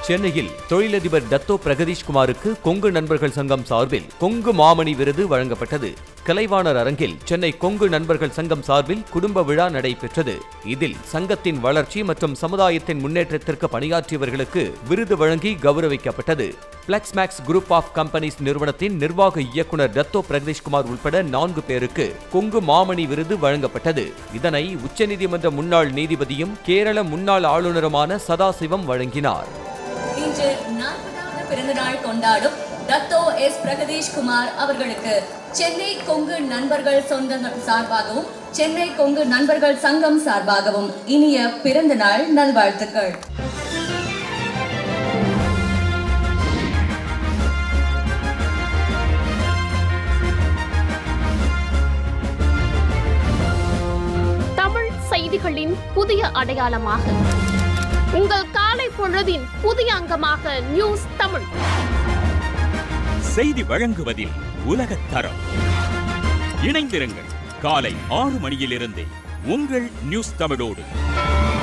சென்னையில் தொழிலதிபர் டத்தோ பிரகதீஷ்குமாருக்கு கொங்கு நண்பர்கள் சங்கம் சார்பில் கொங்கு மாமணி விருது வழங்கப்பட்டது கலைவாணர் அரங்கில் சென்னை கொங்கு நண்பர்கள் சங்கம் சார்பில் குடும்ப விழா நடைபெற்றது இதில் சங்கத்தின் வளர்ச்சி மற்றும் சமுதாயத்தின் முன்னேற்றத்திற்கு பணியாற்றியவர்களுக்கு விருது வழங்கி கௌரவிக்கப்பட்டது பிளக்ஸ்மேக்ஸ் குரூப் ஆஃப் கம்பெனிஸ் நிறுவனத்தின் நிர்வாக இயக்குனர் டத்தோ பிரகதீஷ்குமார் உட்பட நான்கு பேருக்கு கொங்கு மாமணி விருது வழங்கப்பட்டது இதனை உச்சநீதிமன்ற முன்னாள் நீதிபதியும் கேரள முன்னாள் ஆளுநருமான சதாசிவம் வழங்கினார் இன்று நாற்பதாவது பிறந்தநாள் கொண்டாடும் தத்தோ எஸ் பிரகதீஷ் குமார் அவர்களுக்கு சென்னை கொங்கு நண்பர்கள் சொந்தங்கள் சார்பாகவும் சென்னை கொங்கு நண்பர்கள் சங்கம் சார்பாகவும் இனிய பிறந்தநாள் நல்வாழ்த்துக்கள் தமிழ் செய்திகளின் புதிய அடையாளமாக உங்கள் காலை பொழுதின் புதிய அங்கமாக நியூஸ் தமிழ் செய்தி வழங்குவதில் உலகத் தரம் இணைந்திருங்கள் காலை ஆறு மணியிலிருந்தே உங்கள் நியூஸ் தமிழோடு